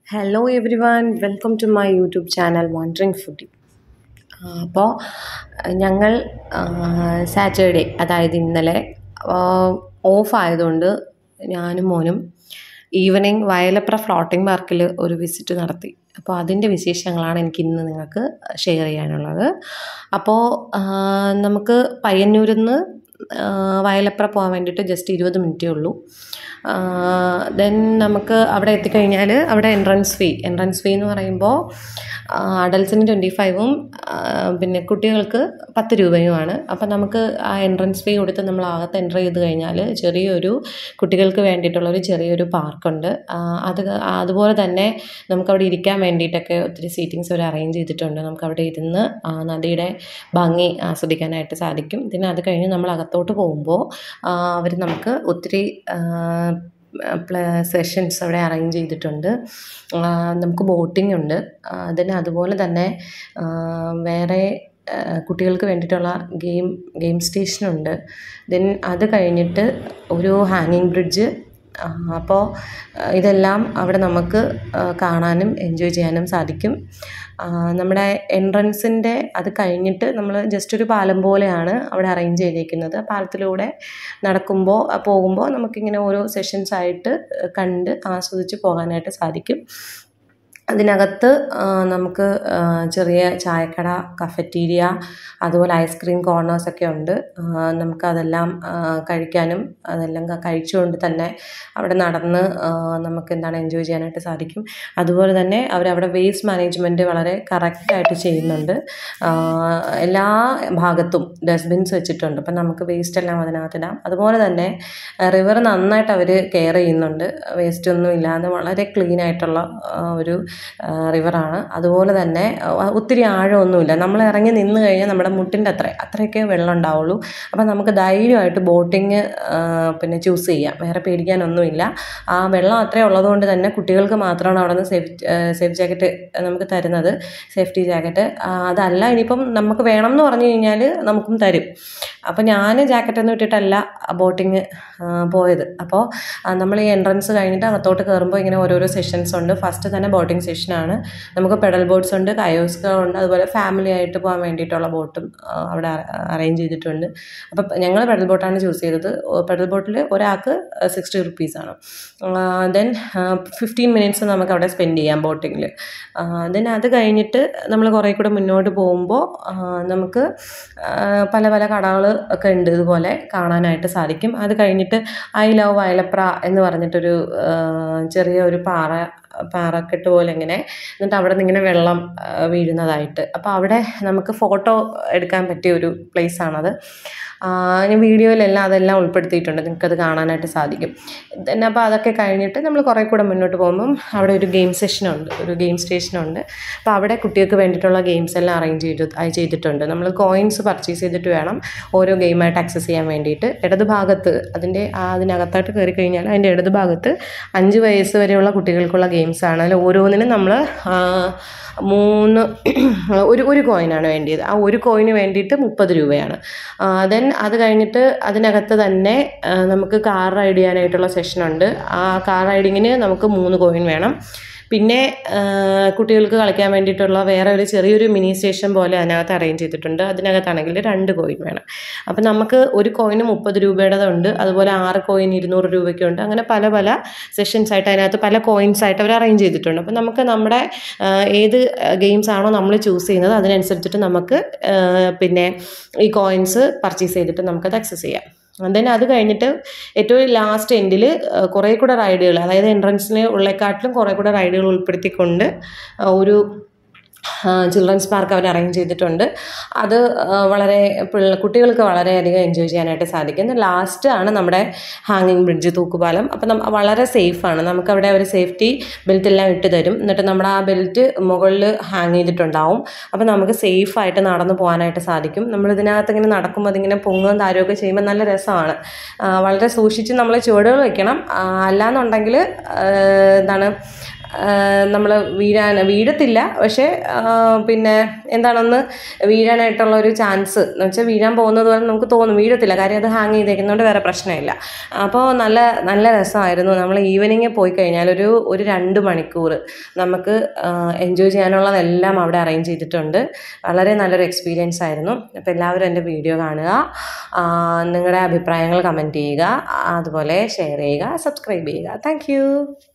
hello everyone welcome to my YouTube channel wondering foodie അപ്പോൾ ഞങ്ങൾ Saturday അതായത് ഇന്നലെ ഓഫ് ആയതുകൊണ്ട് ഞാനും മോനും ഈവനിങ് വയലപ്ര ഫ്ലോട്ടിംഗ് പാർക്കിൽ ഒരു വിസിറ്റ് നടത്തി അപ്പോൾ അതിൻ്റെ വിശേഷങ്ങളാണ് എനിക്ക് ഇന്ന് നിങ്ങൾക്ക് ഷെയർ ചെയ്യാനുള്ളത് അപ്പോൾ നമുക്ക് പയ്യന്നൂരിൽ നിന്ന് വയലപ്ര പോകാൻ വേണ്ടിയിട്ട് ജസ്റ്റ് ഇരുപത് മിനിറ്റേ ഉള്ളൂ ദെൻ നമുക്ക് അവിടെ എത്തിക്കഴിഞ്ഞാൽ അവിടെ എൻട്രൻസ് ഫീ എൻട്രൻസ് ഫീ എന്ന് പറയുമ്പോൾ അഡൽസിന് ട്വൻറ്റി ഫൈവും പിന്നെ കുട്ടികൾക്ക് പത്ത് രൂപയുമാണ് അപ്പം നമുക്ക് ആ എൻട്രൻസ് ഫീ കൊടുത്ത് നമ്മൾ അകത്ത് എൻ്റർ ചെയ്ത് കഴിഞ്ഞാൽ ചെറിയൊരു കുട്ടികൾക്ക് വേണ്ടിയിട്ടുള്ളൊരു ചെറിയൊരു പാർക്കുണ്ട് അത് അതുപോലെ തന്നെ നമുക്കവിടെ ഇരിക്കാൻ വേണ്ടിയിട്ടൊക്കെ ഒത്തിരി സീറ്റിങ്സ് അവർ അറേഞ്ച് ചെയ്തിട്ടുണ്ട് നമുക്കവിടെ ഇരുന്ന് നദിയുടെ ഭംഗി ആസ്വദിക്കാനായിട്ട് സാധിക്കും പിന്നെ അത് കഴിഞ്ഞ് നമ്മൾ അകത്തോട്ട് പോകുമ്പോൾ അവർ നമുക്ക് ഒത്തിരി സെഷൻസ് അവിടെ അറേഞ്ച് ചെയ്തിട്ടുണ്ട് നമുക്ക് ബോട്ടിംഗ് ഉണ്ട് അതിന് അതുപോലെ തന്നെ വേറെ കുട്ടികൾക്ക് വേണ്ടിയിട്ടുള്ള ഗെയിം ഗെയിം സ്റ്റേഷനുണ്ട് ദെൻ അത് കഴിഞ്ഞിട്ട് ഒരു ഹാങ്ങിങ് ബ്രിഡ്ജ് അപ്പോൾ ഇതെല്ലാം അവിടെ നമുക്ക് കാണാനും എൻജോയ് ചെയ്യാനും സാധിക്കും നമ്മുടെ എൻട്രൻസിൻ്റെ അത് കഴിഞ്ഞിട്ട് നമ്മൾ ജസ്റ്റ് ഒരു പാലം പോലെയാണ് അവിടെ അറേഞ്ച് ചെയ്തിരിക്കുന്നത് പാലത്തിലൂടെ നടക്കുമ്പോൾ പോകുമ്പോൾ നമുക്കിങ്ങനെ ഓരോ സെഷൻസ് ആയിട്ട് കണ്ട് ആസ്വദിച്ച് പോകാനായിട്ട് സാധിക്കും അതിനകത്ത് നമുക്ക് ചെറിയ ചായക്കട കഫറ്റീരിയ അതുപോലെ ഐസ്ക്രീം കോർണേഴ്സൊക്കെ ഉണ്ട് നമുക്കതെല്ലാം കഴിക്കാനും അതെല്ലാം കഴിച്ചുകൊണ്ട് തന്നെ അവിടെ നടന്ന് നമുക്ക് എന്താണ് എൻജോയ് ചെയ്യാനായിട്ട് സാധിക്കും അതുപോലെ തന്നെ അവരവിടെ വേസ്റ്റ് മാനേജ്മെൻറ്റ് വളരെ കറക്റ്റായിട്ട് ചെയ്യുന്നുണ്ട് എല്ലാ ഭാഗത്തും ഡസ്റ്റ്ബിൻസ് വെച്ചിട്ടുണ്ട് അപ്പം നമുക്ക് വേസ്റ്റ് എല്ലാം അതിനകത്തിടാം അതുപോലെ തന്നെ റിവർ നന്നായിട്ട് അവർ കെയർ ചെയ്യുന്നുണ്ട് വേസ്റ്റ് ഒന്നും ഇല്ലാതെ വളരെ ക്ലീൻ ആയിട്ടുള്ള ഒരു റിവറാണ് അതുപോലെ തന്നെ ഒത്തിരി ആഴമൊന്നുമില്ല നമ്മൾ ഇറങ്ങി നിന്ന് കഴിഞ്ഞാൽ നമ്മുടെ മുട്ടിൻ്റെ അത്ര അത്രയൊക്കെ വെള്ളം ഉണ്ടാവുള്ളൂ അപ്പം നമുക്ക് ധൈര്യമായിട്ട് ബോട്ടിങ് പിന്നെ ചൂസ് ചെയ്യാം വേറെ പേടിക്കാനൊന്നുമില്ല ആ വെള്ളം അത്രയും ഉള്ളതുകൊണ്ട് തന്നെ കുട്ടികൾക്ക് മാത്രമാണ് അവിടെ നിന്ന് സേഫ് സേഫ് ജാക്കറ്റ് നമുക്ക് തരുന്നത് സേഫ്റ്റി ജാക്കറ്റ് അതല്ല ഇനിയിപ്പം നമുക്ക് വേണം എന്ന് പറഞ്ഞു കഴിഞ്ഞാൽ നമുക്കും തരും അപ്പോൾ ഞാൻ ജാക്കറ്റൊന്നും ഇട്ടിട്ടല്ല ബോട്ടിങ് പോയത് അപ്പോൾ നമ്മൾ ഈ എൻട്രൻസ് കഴിഞ്ഞിട്ട് അകത്തോട്ട് കയറുമ്പോൾ ഇങ്ങനെ ഓരോരോ സെഷൻസ് ഉണ്ട് ഫസ്റ്റ് തന്നെ ബോട്ടിംഗ് സെഷനാണ് നമുക്ക് പെഡൽ ബോട്ട്സ് ഉണ്ട് കയോസ്കളുണ്ട് അതുപോലെ ഫാമിലി ആയിട്ട് പോകാൻ വേണ്ടിയിട്ടുള്ള ബോട്ടും അവിടെ അറേഞ്ച് ചെയ്തിട്ടുണ്ട് അപ്പോൾ ഞങ്ങൾ പെഡൽ ബോട്ടാണ് ചൂസ് ചെയ്തത് പെഡൽ ബോട്ടിൽ ഒരാൾക്ക് സിക്സ്റ്റി റുപ്പീസാണ് ദെൻ ഫിഫ്റ്റീൻ മിനിറ്റ്സ് നമുക്ക് അവിടെ സ്പെൻഡ് ചെയ്യാം ബോട്ടിങ്ങിൽ ദെൻ അത് കഴിഞ്ഞിട്ട് നമ്മൾ കുറേ കൂടെ മുന്നോട്ട് പോകുമ്പോൾ നമുക്ക് പല പല കടകൾ ഒക്കെ ഉണ്ട് ഇതുപോലെ കാണാനായിട്ട് സാധിക്കും അത് കഴിഞ്ഞിട്ട് ഐ ലവ് വയലപ്ര എന്ന് പറഞ്ഞിട്ടൊരു ചെറിയ ഒരു പാറ പാറക്കെട്ട് പോലെ ഇങ്ങനെ എന്നിട്ട് അവിടെ നിന്ന് ഇങ്ങനെ വെള്ളം വീഴുന്നതായിട്ട് അപ്പോൾ അവിടെ നമുക്ക് ഫോട്ടോ എടുക്കാൻ പറ്റിയ ഒരു പ്ലേസാണത് ഞാൻ വീഡിയോയിലെല്ലാം അതെല്ലാം ഉൾപ്പെടുത്തിയിട്ടുണ്ട് നിങ്ങൾക്കത് കാണാനായിട്ട് സാധിക്കും then അപ്പോൾ അതൊക്കെ കഴിഞ്ഞിട്ട് നമ്മൾ കുറേ കൂടെ മുന്നോട്ട് പോകുമ്പം അവിടെ ഒരു ഗെയിം സെഷനുണ്ട് ഒരു ഗെയിം സ്റ്റേഷനുണ്ട് അപ്പോൾ അവിടെ കുട്ടികൾക്ക് വേണ്ടിയിട്ടുള്ള ഗെയിംസ് എല്ലാം അറേഞ്ച് ചെയ്ത് ചെയ്തിട്ടുണ്ട് നമ്മൾ കോയിൻസ് പർച്ചേസ് ചെയ്തിട്ട് വേണം ഓരോ ഗെയിമായിട്ട് ആക്സസ് ചെയ്യാൻ വേണ്ടിയിട്ട് ഇടത് ഭാഗത്ത് അതിൻ്റെ അതിനകത്തായിട്ട് കയറി കഴിഞ്ഞാൽ അതിൻ്റെ ഇടത് ഭാഗത്ത് അഞ്ച് വയസ്സ് വരെയുള്ള കുട്ടികൾക്കുള്ള ഗെയിംസാണ് അതിൽ ഓരോന്നിനും നമ്മൾ മൂന്ന് ഒരു ഒരു കോയിനാണ് വേണ്ടിയത് ആ ഒരു കോയിന് വേണ്ടിയിട്ട് മുപ്പത് രൂപയാണ് ദെൻ അത് കഴിഞ്ഞിട്ട് അതിനകത്ത് തന്നെ നമുക്ക് കാർ റൈഡ് ചെയ്യാനായിട്ടുള്ള സെഷനുണ്ട് ആ കാർ റൈഡിങ്ങിന് നമുക്ക് മൂന്ന് കോയിൻ വേണം പിന്നെ കുട്ടികൾക്ക് കളിക്കാൻ വേണ്ടിയിട്ടുള്ള വേറെ ഒരു ചെറിയൊരു മിനി സ്റ്റേഷൻ പോലെ അതിനകത്ത് അറേഞ്ച് ചെയ്തിട്ടുണ്ട് അതിനകത്താണെങ്കിൽ രണ്ട് കോയിൻ വേണം അപ്പം നമുക്ക് ഒരു കോയിന് മുപ്പത് രൂപയുടേതുണ്ട് അതുപോലെ ആറ് കോയിൻ ഇരുന്നൂറ് രൂപയ്ക്കുണ്ട് അങ്ങനെ പല പല സെഷൻസ് ആയിട്ട് അതിനകത്ത് പല കോയിൻസ് ആയിട്ട് അവർ അറേഞ്ച് ചെയ്തിട്ടുണ്ട് അപ്പം നമുക്ക് നമ്മുടെ ഏത് ഗെയിംസ് ആണോ നമ്മൾ ചൂസ് ചെയ്യുന്നത് അതിനനുസരിച്ചിട്ട് നമുക്ക് പിന്നെ ഈ കോയിൻസ് പർച്ചേസ് ചെയ്തിട്ട് നമുക്കത് ആക്സസ് ചെയ്യാം ദെൻ അത് കഴിഞ്ഞിട്ട് ഏറ്റവും ലാസ്റ്റ് എൻഡിൽ കുറേ കൂടെ റൈഡുകൾ അതായത് എൻട്രൻസിന് ഉള്ളേക്കാട്ടിലും കുറേ കൂടെ റൈഡുകൾ ഉൾപ്പെടുത്തിക്കൊണ്ട് ഒരു ചിൽഡ്രൻസ് പാർക്ക് അവർ അറേഞ്ച് ചെയ്തിട്ടുണ്ട് അത് വളരെ കുട്ടികൾക്ക് വളരെയധികം എൻജോയ് ചെയ്യാനായിട്ട് സാധിക്കും ലാസ്റ്റ് ആണ് നമ്മുടെ ഹാങ്ങിങ് ബ്രിഡ്ജ് തൂക്കുപാലം അപ്പം നം വളരെ സേഫാണ് നമുക്കവിടെ അവർ സേഫ്റ്റി ബെൽറ്റ് എല്ലാം ഇട്ട് തരും എന്നിട്ട് നമ്മുടെ ആ ബെൽറ്റ് മുകളിൽ ഹാങ് ചെയ്തിട്ടുണ്ടാവും അപ്പം നമുക്ക് സേഫായിട്ട് നടന്നു പോകാനായിട്ട് സാധിക്കും നമ്മൾ ഇതിനകത്ത് ഇങ്ങനെ നടക്കുമ്പോൾ അതിങ്ങനെ പൊങ്ങുകയും താരുകയൊക്കെ ചെയ്യുമ്പോൾ നല്ല രസമാണ് വളരെ സൂക്ഷിച്ച് നമ്മൾ ചുവടുകൾ വെക്കണം അല്ലാന്നുണ്ടെങ്കിൽ എന്താണ് നമ്മൾ വീഴാൻ വീഴത്തില്ല പക്ഷേ ആ, പിന്നെ എന്താണെന്ന് വീഴാനായിട്ടുള്ള ഒരു ചാൻസ് എന്ന് വെച്ചാൽ വീഴാൻ പോകുന്നത് പോലെ നമുക്ക് തോന്നും വീഴത്തില്ല കാര്യം അത് ഹാങ് ചെയ്തേക്കുന്നതുകൊണ്ട് വേറെ പ്രശ്നമില്ല അപ്പോൾ നല്ല നല്ല രസമായിരുന്നു നമ്മൾ ഈവനിങ് പോയി കഴിഞ്ഞാൽ ഒരു ഒരു രണ്ട് മണിക്കൂർ നമുക്ക് എൻജോയ് ചെയ്യാനുള്ളതെല്ലാം അവിടെ അറേഞ്ച് ചെയ്തിട്ടുണ്ട് വളരെ നല്ലൊരു എക്സ്പീരിയൻസ് ആയിരുന്നു അപ്പോൾ എല്ലാവരും എൻ്റെ വീഡിയോ കാണുക ആ, നിങ്ങളുടെ അഭിപ്രായങ്ങൾ കമൻറ്റ് ചെയ്യുക അതുപോലെ ഷെയർ ചെയ്യുക സബ്സ്ക്രൈബ് ചെയ്യുക താങ്ക്